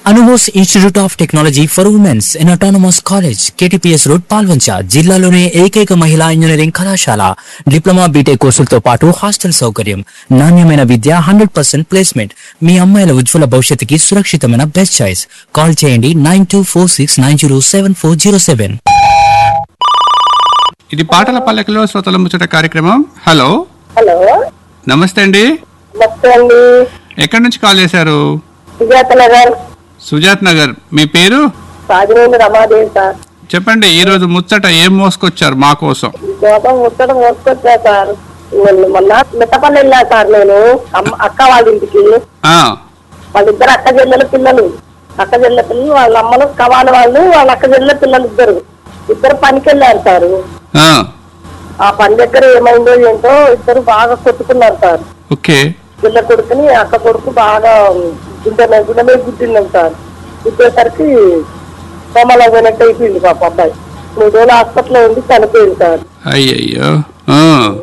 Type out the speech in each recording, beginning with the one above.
అనుమోస్ institute of technology for womens in autonomous college KTPS road Palvancha జిల్లాలోనే ఏకైక మహిళా engineering కళాశాల డిప్లొమా బీటెక్ కోర్సులతో పాటు హాస్టల్ సౌకర్యం నాణ్యమైన విద్య హండ్రెడ్ పర్సెంట్ ప్లేస్మెంట్ మీ అమ్మాయిల ఉజ్వల భవిష్యత్తుకి సురక్షితమైన బెస్ట్ చాయిస్ కాల్ చేయండి nine two four six nine zero seven four zero seven ఇది పాటల పల్లకిలో శ్రోతల ముచ్చట కార్యక్రమం హలో హలో నమస్తే అండి నమస్తే అండి ఎక్కడి నుంచి కాల్ చేశారు సుజాత నగర్ సుజాత్ నగర్ మీ పేరు రాజమేంద్ర రమాదేవి సార్ చెప్పండి ఈ రోజు ముచ్చట ఏం మోసుకొచ్చారు మా కోసం గోపం ముట్టడ మోసుకొచ్చా సార్ మొన్న- మొన్న మిట్టపల్లి వెళ్ళా సార్ నేను అమ్మ- అక్క వాళ్ళ ఇంటికి ఆ వాళ్ళిద్దరు అక్క చెల్లెల పిల్లలు అక్క చెల్లెల పిల్లలు వాళ్ళ అమ్మలు కవాల వాళ్ళు వాళ్ళ అక్క చెల్లెల పిల్లలు ఇద్దరు ఇద్దరు పనికి వెళ్ళారు సార్ ఆ, ఆ పని దగ్గర ఏమైందో ఏంటో ఇద్దరు బాగా కొట్టుకున్నారు సార్ ఓకే పిల్ల కొడుకుని అక్క కొడుకు బాగా గుండె గుండె మీద గుద్దిందాం సార్ గుద్దేసరికి కోమలో పోయినట్టు అయిపోయింది పాప అబ్బాయి మూడు రోజులు హాస్పిటల్లో ఉండి చనిపోయింది సార్ అయ్యయ్యో ఆ.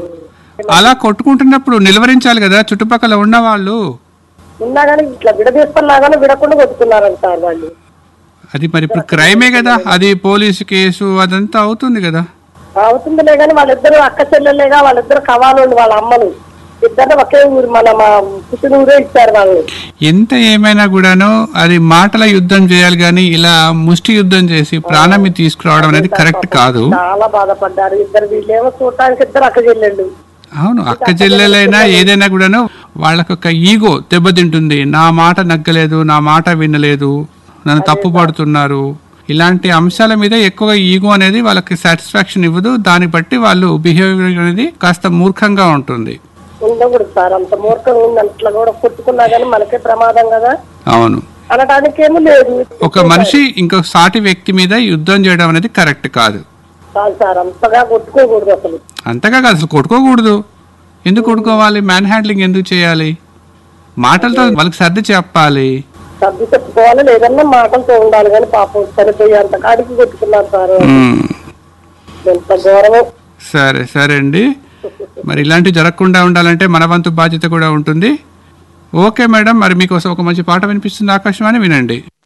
అలా కొట్టుకుంటున్నప్పుడు నిలువరించాలి కదా చుట్టుపక్కల ఉన్న వాళ్ళు ఉన్నా కానీ ఇట్లా విడదీస్తున్నా కానీ విడకుండా కొట్టుకున్నారంట సార్ వాళ్ళు అది మరి ఇప్పుడు క్రైమే కదా అది పోలీసు కేసు అదంతా అవుతుంది కదా అవుతుందిలే కానీ వాళ్ళిద్దరు అక్క చెల్లెలేగా వాళ్ళిద్దరు కవాలండి వాళ్ళ అమ్మలు ఇద్దరు ఒకే ఊరు మన మా పుట్టిన ఊరే ఇచ్చారు వాళ్ళని ఎంత ఏమైనా కూడాను అది మాటల యుద్ధం చేయాలి కానీ ఇలా ముష్టి యుద్ధం చేసి ప్రాణమి తీసుకురావడం అనేది కరెక్ట్ కాదు చాలా బాధపడ్డారు ఇద్దరు వీళ్ళేమో చూడటానికి ఇద్దరు అక్క చెల్లెళ్ళు అవును అక్క చెల్లెలైనా ఏదైనా కూడాను వాళ్ళకు ఒక ఈగో దెబ్బతింటుంది నా మాట నగ్గలేదు నా మాట వినలేదు నన్ను తప్పు పడుతున్నారు ఇలాంటి అంశాల మీద ఎక్కువగా ఈగో అనేది వాళ్ళకి సాటిస్ఫాక్షన్ ఇవ్వదు దాన్ని బట్టి వాళ్ళు బిహేవియర్ అనేది కాస్త మూర్ఖంగా ఉంటుంది ఉండకూడదు సార్ అంత మూర్ఖం ఉంది అట్లా కూడా కొట్టుకున్నా కానీ మనకే ప్రమాదం కదా అవును అనడానికేమీ లేదు ఒక మనిషి ఇంకొక సాటి వ్యక్తి మీద యుద్ధం చేయడం అనేది కరెక్ట్ కాదు కాదు సార్ అంతగా కొట్టుకోకూడదు అసలు అంతగా కాదు అసలు కొట్టుకోకూడదు ఎందుకు కొట్టుకోవాలి మ్యాన్ హ్యాండ్లింగ్ ఎందుకు చేయాలి మాటలతో వాళ్ళకి సర్ది చెప్పాలి సర్ది చెప్పుకోవాలి లేదన్నా మాటలతో ఉండాలి కానీ పాపం చనిపోయేంత కాడికి కొట్టుకున్నారు సార్ మ్మ్. ఎంత ఘోరమో సరే సరే అండి మరి ఇలాంటివి జరగకుండా ఉండాలంటే మన వంతు బాధ్యత కూడా ఉంటుంది ఓకే మేడం మరి మీకోసం ఒక మంచి పాట వినిపిస్తుంది ఆకాశవాణి వినండి